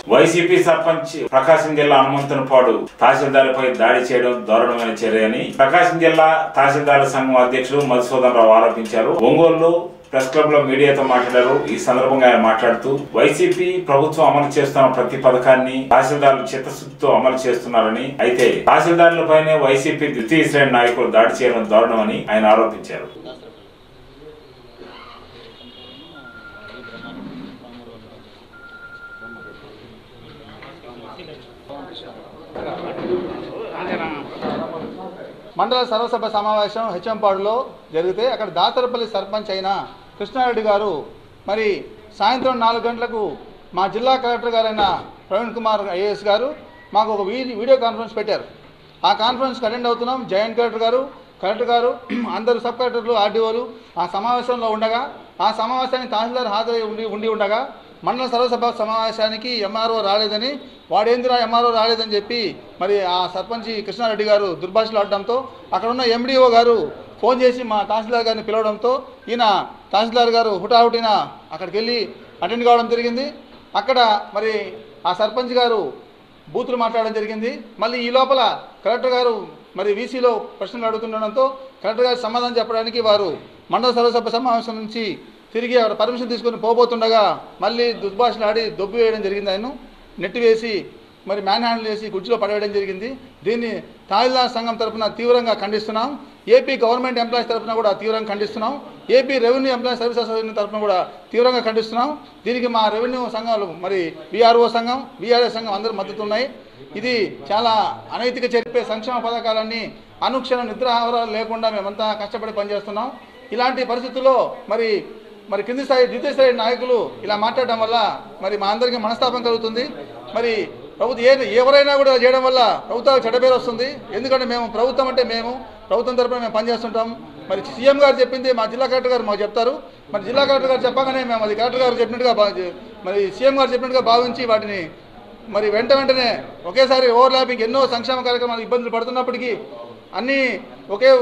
YCP sarpanch ప్రకాశం జిల్లా హనుమంతునిపాడు తహసీల్దార్పై దాడి చేయడం దారుణమైన చర్య అని ప్రకాశం జిల్లా తహసీల్దార్ల సంఘం అధ్యక్షుడు మధుసూదన్ రావు ఆరోపించారు ఒంగోలులో ప్రెస్ క్లబ్ లో మీడియాతో మాట్లాడారు ఈ సందర్భంగా ఆయన మాట్లాడుతూ వైసీపీ ప్రభుత్వం అమలు చేస్తున్న ప్రతి పథకాన్ని తహసీల్దార్లు చిత్తశుద్ధితో అమలు చేస్తున్నారని అయితే తహసీల్దార్లపైనే వైసీపీ ద్వితీయ శ్రేణి నాయకులు దాడి చేయడం దారుణమని ఆయన ఆరోపించారు మండల సర్వసభ సమావేశం హెచ్ఎంపాడులో జరిగితే అక్కడ దాతరపల్లి సర్పంచ్ అయిన కృష్ణారెడ్డి గారు మరి సాయంత్రం నాలుగు గంటలకు మా జిల్లా కలెక్టర్ గారైన ప్రవీణ్ కుమార్ ఐఏఎస్ గారు మాకు ఒక వీడియో వీడియో కాన్ఫరెన్స్ పెట్టారు ఆ కాన్ఫరెన్స్కి అటెండ్ అవుతున్నాం జాయింట్ కలెక్టర్ గారు కలెక్టర్ గారు అందరు సబ్ కలెక్టర్లు ఆర్డీఓలు ఆ సమావేశంలో ఉండగా ఆ సమావేశానికి తహసీల్దార్ హాజరై ఉండి ఉండి ఉండగా మండల సర్వసభ సమావేశానికి ఎంఆర్ఓ రాలేదని వాడేందిరా ఎంఆర్ఓ రాలేదని చెప్పి మరి ఆ సర్పంచ్ కృష్ణారెడ్డి గారు దుర్భాషలాడడంతో అక్కడ ఉన్న ఎండిఓ గారు ఫోన్ చేసి మా తహసీల్దార్ గారిని పిలవడంతో ఈయన తహసీల్దార్ గారు హుటాహుటిన అక్కడికి వెళ్ళి అటెండ్ కావడం జరిగింది అక్కడ మరి ఆ సర్పంచ్ గారు బూతులు మాట్లాడడం జరిగింది మళ్ళీ ఈ లోపల కలెక్టర్ గారు మరి వీసీలో ప్రశ్నలు అడుగుతుండడంతో కలెక్టర్ గారు సమాధానం చెప్పడానికి వారు మండల సర్వసభ సమావేశం నుంచి తిరిగి అక్కడ పర్మిషన్ తీసుకొని పోబోతుండగా మళ్ళీ దుర్భాషలు ఆడి దొబ్బి వేయడం జరిగింది ఆయన నెట్టివేసి మరి మ్యాన్ హ్యాండిల్ చేసి కుర్చీలో పడవేయడం జరిగింది దీన్ని తహసీల్దార్ సంఘం తరఫున తీవ్రంగా ఖండిస్తున్నాం ఏపీ గవర్నమెంట్ ఎంప్లాయీస్ తరఫున కూడా తీవ్రంగా ఖండిస్తున్నాం AP revenue employees service association తరఫున కూడా తీవ్రంగా ఖండిస్తున్నాం దీనికి మా రెవెన్యూ సంఘాలు మరి బీఆర్ఓ సంఘం బీఆర్ఎస్ సంఘం అందరూ మద్దతు ఉన్నాయి ఇది చాలా అనైతిక చెప్పే సంక్షేమ పథకాలన్నీ అనుక్షణం నిద్రాహారాలు లేకుండా మేమంతా కష్టపడి పనిచేస్తున్నాం ఇలాంటి పరిస్థితుల్లో మరి మరి కింది స్థాయి ద్వితీయ స్థాయి నాయకులు ఇలా మాట్లాడడం వల్ల మరి మా అందరికీ మనస్తాపం కలుగుతుంది మరి ప్రభుత్వం ఏ ఎవరైనా కూడా ఇలా చేయడం వల్ల ప్రభుత్వానికి చెడ్డ పేరు వస్తుంది ఎందుకంటే మేము ప్రభుత్వం అంటే మేము ప్రభుత్వం తరపున మేము పనిచేస్తుంటాం మరి సీఎం గారు చెప్పింది మా జిల్లా కలెక్టర్ గారు మాకు చెప్తారు మరి జిల్లా కలెక్టర్ గారు చెప్పగానే మేము అది కలెక్టర్ గారు చెప్పినట్టుగా భా- మరి సీఎం గారు చెప్పినట్టుగా భావించి వాటిని మరి వెంట వెంటనే ఒకేసారి ఓవర్లాపింగ్ ఎన్నో సంక్షేమ కార్యక్రమాలు ఇబ్బందులు పడుతున్నప్పటికీ అన్నీ ఒకే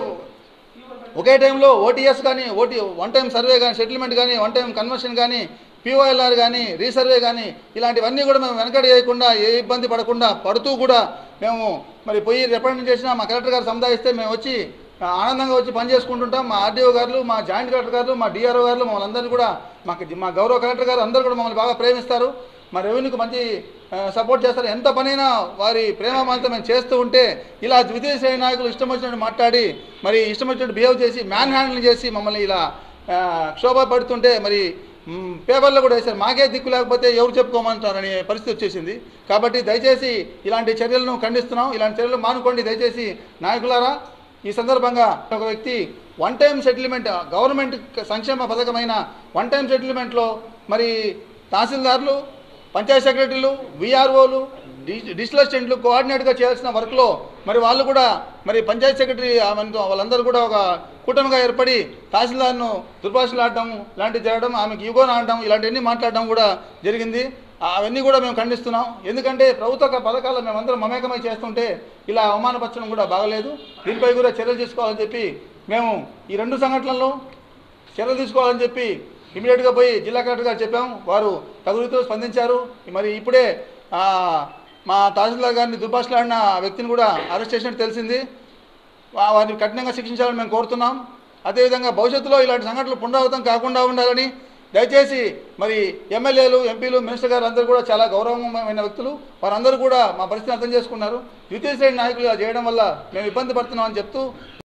ఒకే టైంలో ఓటీఎస్ కానీ ఓటీ వన్ టైం సర్వే కానీ సెటిల్మెంట్ కానీ వన్ టైం కన్వర్షన్ కానీ పిఓఎల్ఆర్ కానీ రీసర్వే కానీ ఇలాంటివన్నీ కూడా మేము వెనకడ చేయకుండా ఏ ఇబ్బంది పడకుండా పడుతూ కూడా మేము మరి పోయి రిప్రజెంట్ చేసినా మా కలెక్టర్ గారు సముదాయిస్తే మేము వచ్చి ఆ, ఆనందంగా వచ్చి పని చేసుకుంటుంటాం మా ఆర్డీఓ గారు మా జాయింట్ కలెక్టర్ గారు మా డిఆర్ఓ గారు మమ్మల్ని అందరినీ కూడా మాకు మా గౌరవ కలెక్టర్ గారు అందరూ కూడా మమ్మల్ని బాగా ప్రేమిస్తారు మా రెవెన్యూకి మంచి ఆ, సపోర్ట్ చేస్తారు ఎంత పనైనా వారి ప్రేమమంతా మేము చేస్తూ ఉంటే ఇలా ద్వితీయ శ్రేణి నాయకులు ఇష్టం వచ్చినట్టు మాట్లాడి మరి ఇష్టం వచ్చినట్టు బిహేవ్ చేసి మ్యాన్ హ్యాండిల్ చేసి మమ్మల్ని ఇలా ఆ, క్షోభ పడుతుంటే మరి మ్, పేపర్లో కూడా వేశారు మాకే దిక్కు లేకపోతే ఎవరు చెప్పుకోమంటారనే పరిస్థితి వచ్చేసింది కాబట్టి దయచేసి ఇలాంటి చర్యలను ఖండిస్తున్నాం ఇలాంటి చర్యలు మానుకోండి దయచేసి నాయకులారా ఈ సందర్భంగా ఒక వ్యక్తి వన్ టైం సెటిల్మెంట్ గవర్నమెంట్ సంక్షేమ పథకమైన వన్ టైం సెటిల్మెంట్లో మరి తహసీల్దార్లు పంచాయత్ సెక్రటరీలు విఆర్ఓలు డిజిటల్ అసిస్టెంట్లు కోఆర్డినేట్గా చేయాల్సిన వర్క్లో మరి వాళ్ళు కూడా మరి పంచాయత్ సెక్రటరీ ఆ మనతో వాళ్ళందరూ కూడా ఒక కూటమిగా ఏర్పడి తహసీల్దార్ను దుర్భాషలు ఆడడం ఇలాంటివి జరగడం ఆమెకి యుగోని ఆడడం ఇలాంటివన్నీ మాట్లాడడం కూడా జరిగింది అవన్నీ కూడా మేము ఖండిస్తున్నాం ఎందుకంటే ప్రభుత్వ పథకాలు మేమందరం మమేకమై చేస్తుంటే ఇలా అవమానపరచడం కూడా బాగలేదు దీనిపై కూడా చర్యలు తీసుకోవాలని చెప్పి మేము ఈ రెండు సంఘటనల్లో చర్యలు తీసుకోవాలని చెప్పి ఇమీడియట్గా పోయి జిల్లా కలెక్టర్ గారు చెప్పాం వారు తగు రీతిలో స్పందించారు మరి ఇప్పుడే ఆ, మా తహసీల్దార్ గారిని దుర్భాషలాడిన ఆ వ్యక్తిని కూడా అరెస్ట్ చేసినట్టు తెలిసింది వా- వారిని కఠినంగా శిక్షించాలని మేము కోరుతున్నాం అదేవిధంగా భవిష్యత్తులో ఇలాంటి సంఘటనలు పునరావృతం కాకుండా ఉండాలని దయచేసి మరి ఎమ్మెల్యేలు ఎంపీలు మినిస్టర్ గారు అందరూ కూడా చాలా గౌరవమైన వ్యక్తులు వారందరూ కూడా మా పరిస్థితిని అర్థం చేసుకున్నారు ద్వితీయ శ్రేణి నాయకులు ఇలా చేయడం వల్ల మేము ఇబ్బంది పడుతున్నామని చెప్తూ